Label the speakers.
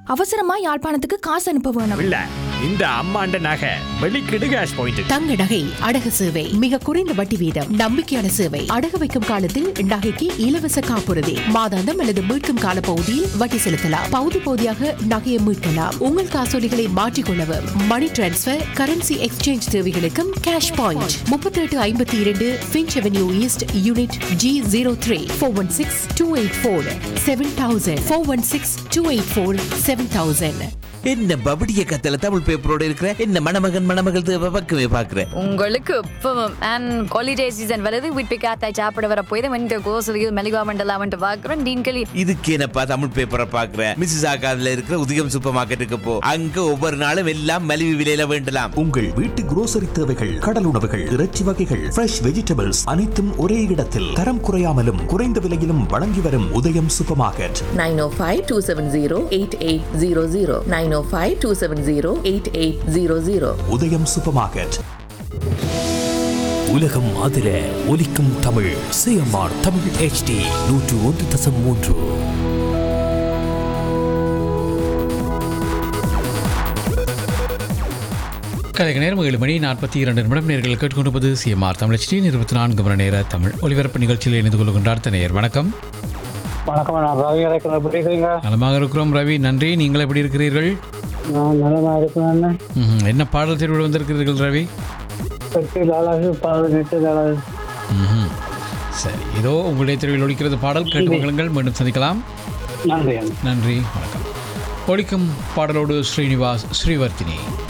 Speaker 1: அவசரமா யாழ்ப்பாணத்துக்கு காசு அனுப்ப வேணும்
Speaker 2: இல்ல இந்த அம்மாண்ட நகை வெளிக்கிடு கேஷ் பாயிண்ட்
Speaker 3: தங்க நகை அடகு சேவை மிக குறைந்த வட்டி வீதம் நம்பிக்கையான சேவை அடகு வைக்கும் காலத்தில் நகைக்கு இலவச காப்புறுதி மாதாந்தம் அல்லது மீட்கும் கால பகுதியில் வட்டி செலுத்தலாம் பகுதி பகுதியாக நகையை மீட்கலாம் உங்கள் காசோலிகளை மாற்றிக்கொள்ளவும் மணி டிரான்ஸ்பர் கரன்சி எக்ஸ்சேஞ்ச் தேவைகளுக்கும் கேஷ் பாயிண்ட் முப்பத்தி எட்டு ஐம்பத்தி இரண்டு Finch Avenue East unit G zero three four one six two eight four seven thousand four one six two eight four seven thousand
Speaker 4: என்ன பபடிய கத்தல தமிழ் பேப்பரோட இருக்கிற என்ன மணமகன் மணமகள் தேவை பக்கமே பாக்குற
Speaker 5: உங்களுக்கு இப்பவும் அண்ட் ஹாலிடே சீசன் வருது வீட்டு காத்தாய் சாப்பிட வர போய் இந்த கோசலியில் மெலிகா மண்டலாம் வந்துட்டு பார்க்குறோம் டீன்களி
Speaker 4: இதுக்கு என்னப்பா தமிழ் பேப்பரை பாக்குற மிஸ்ஸஸ் ஆகாதுல இருக்கிற உதயம் சூப்பர் மார்க்கெட்டுக்கு போ அங்க ஒவ்வொரு நாளும் எல்லாம் மலிவு விலையில வேண்டலாம்
Speaker 6: உங்கள் வீட்டு grocery தேவைகள் கடல் உணவுகள் இறைச்சி வகைகள் ஃப்ரெஷ் வெஜிடபிள்ஸ் அனைத்தும் ஒரே இடத்தில் தரம் குறையாமலும் குறைந்த விலையிலும் வழங்கி வரும் உதயம் சூப்பர் மார்க்கெட்
Speaker 7: 905-270-8800 905-270-8800
Speaker 6: உதயம் சூப்பர் மார்க்கெட் உலகம் அதிர ஒலிக்கும் தமிழ் சிஎம்ஆர் தமிழ் ஹெச்டி நூற்று ஒன்று தசம் மூன்று
Speaker 8: கதைக்கு நேரம் ஏழு மணி நாற்பத்தி இரண்டு நிமிடம் நேர்கள் கேட்டுக்கொண்டிருப்பது சிஎம்ஆர் தமிழ் இருபத்தி நான்கு மணி நேர தமிழ் ஒலிபரப்பு நிகழ்ச்சியில் இணைந்து கொள்கின்றார் தனையர் வணக்கம்
Speaker 9: வணக்கம் நான் ரவி இறக்கிறேன் எப்படி இருக்கீங்க
Speaker 8: நலமாக இருக்கிறோம் ரவி நன்றி நீங்கள் எப்படி இருக்கிறீர்கள்
Speaker 9: நான் நலமா இருக்கிறேன்
Speaker 8: ம்ஹும். என்ன பாடல் தேர்வில் வந்திருக்கிறீர்கள் ரவி
Speaker 9: எட்டு டாலர்ஸ் பதினெட்டு டாலர்ஸ்
Speaker 8: ம்ஹும். சரி இதோ உங்களுடைய தேர்வில் ஒழிக்கிறது பாடல் கேட்டு மகளுங்கள் மீண்டும் சந்திக்கலாம்
Speaker 9: நன்றி
Speaker 8: நன்றி வணக்கம் ஒழிக்கும் பாடலோடு ஸ்ரீனிவாஸ் ஸ்ரீவர்த்தினி